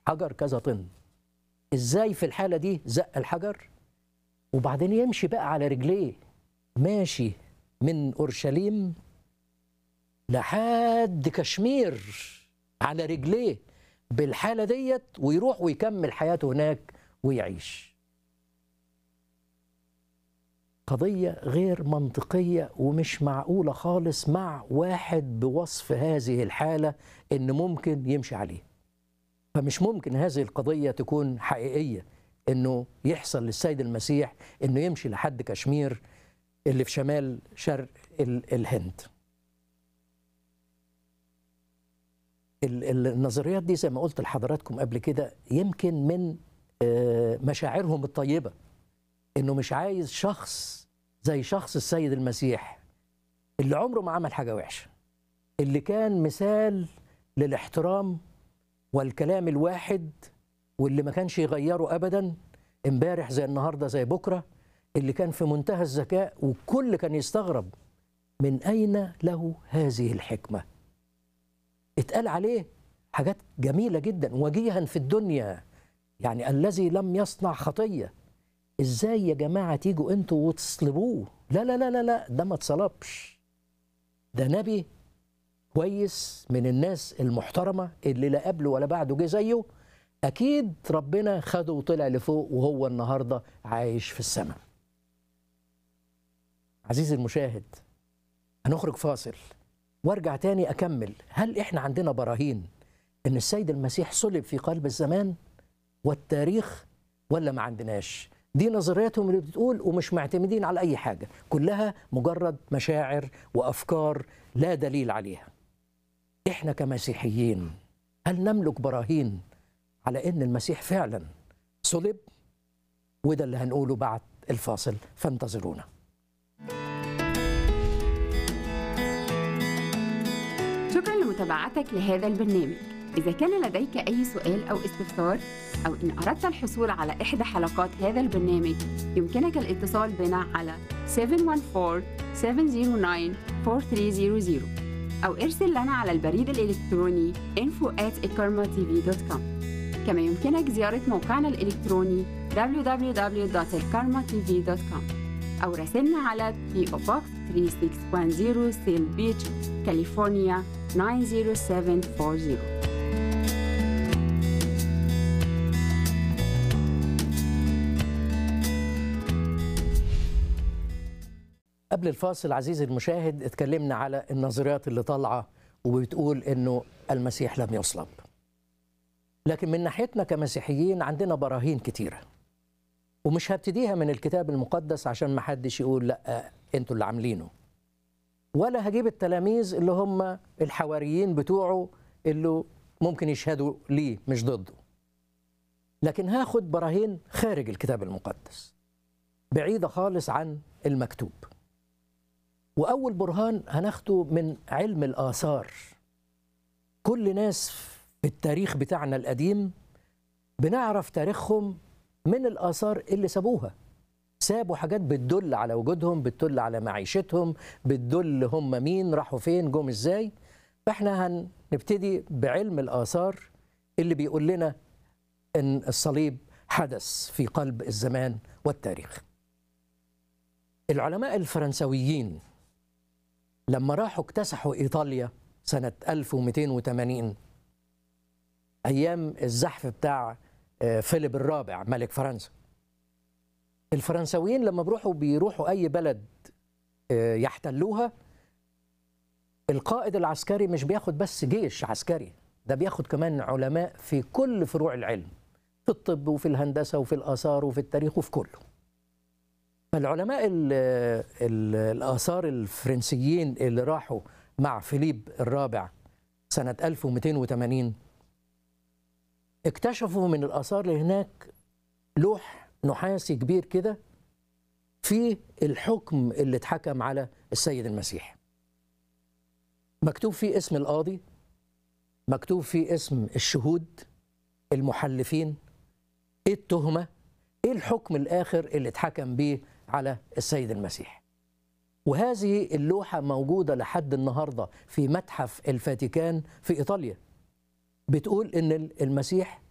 حجر كذا طن ازاي في الحاله دي زق الحجر وبعدين يمشي بقى على رجليه ماشي من اورشليم لحد كشمير على رجليه بالحاله ديت ويروح ويكمل حياته هناك ويعيش قضيه غير منطقيه ومش معقوله خالص مع واحد بوصف هذه الحاله ان ممكن يمشي عليه فمش ممكن هذه القضيه تكون حقيقيه انه يحصل للسيد المسيح انه يمشي لحد كشمير اللي في شمال شرق ال- الهند ال- ال- النظريات دي زي ما قلت لحضراتكم قبل كده يمكن من آه، مشاعرهم الطيبه انه مش عايز شخص زي شخص السيد المسيح اللي عمره ما عمل حاجه وحشه اللي كان مثال للاحترام والكلام الواحد واللي ما كانش يغيره ابدا امبارح زي النهارده زي بكره اللي كان في منتهى الذكاء والكل كان يستغرب من اين له هذه الحكمه اتقال عليه حاجات جميله جدا وجيها في الدنيا يعني الذي لم يصنع خطيه ازاي يا جماعه تيجوا انتوا وتصلبوه لا لا لا لا لا ده ما اتصلبش ده نبي كويس من الناس المحترمه اللي لا قبله ولا بعده جه زيه اكيد ربنا خده وطلع لفوق وهو النهارده عايش في السماء عزيزي المشاهد هنخرج فاصل وارجع تاني اكمل هل احنا عندنا براهين ان السيد المسيح صلب في قلب الزمان والتاريخ ولا ما عندناش دي نظرياتهم اللي بتقول ومش معتمدين على اي حاجه كلها مجرد مشاعر وافكار لا دليل عليها احنا كمسيحيين هل نملك براهين على ان المسيح فعلا صلب وده اللي هنقوله بعد الفاصل فانتظرونا شكرا لمتابعتك لهذا البرنامج إذا كان لديك أي سؤال أو استفسار أو إن أردت الحصول على إحدى حلقات هذا البرنامج يمكنك الاتصال بنا على 714-709-4300 أو ارسل لنا على البريد الإلكتروني info at كما يمكنك زيارة موقعنا الإلكتروني www.elkarmatv.com أو راسلنا على PO Box 3610 سيل بيتش كاليفورنيا 90740 قبل الفاصل عزيزي المشاهد اتكلمنا على النظريات اللي طالعه وبتقول انه المسيح لم يصلب لكن من ناحيتنا كمسيحيين عندنا براهين كتيره ومش هبتديها من الكتاب المقدس عشان ما حدش يقول لا انتوا اللي عاملينه ولا هجيب التلاميذ اللي هم الحواريين بتوعه اللي ممكن يشهدوا ليه مش ضده لكن هاخد براهين خارج الكتاب المقدس بعيدة خالص عن المكتوب وأول برهان هناخده من علم الآثار كل ناس في التاريخ بتاعنا القديم بنعرف تاريخهم من الآثار اللي سابوها سابوا حاجات بتدل على وجودهم بتدل على معيشتهم بتدل هم مين راحوا فين جم ازاي فاحنا هنبتدي بعلم الآثار اللي بيقول لنا ان الصليب حدث في قلب الزمان والتاريخ العلماء الفرنسويين لما راحوا اكتسحوا ايطاليا سنه 1280 ايام الزحف بتاع آه، فيليب الرابع ملك فرنسا الفرنسويين لما بيروحوا بيروحوا اي بلد آه، يحتلوها القائد العسكري مش بياخد بس جيش عسكري ده بياخد كمان علماء في كل فروع العلم في الطب وفي الهندسه وفي الاثار وفي التاريخ وفي كله فالعلماء ال ال الآثار الفرنسيين اللي راحوا مع فيليب الرابع سنة 1280 اكتشفوا من الآثار اللي هناك لوح نحاسي كبير كده فيه الحكم اللي اتحكم على السيد المسيح مكتوب فيه اسم القاضي مكتوب فيه اسم الشهود المحلفين ايه التهمه ايه الحكم الاخر اللي اتحكم بيه على السيد المسيح وهذه اللوحه موجوده لحد النهارده في متحف الفاتيكان في ايطاليا بتقول ان المسيح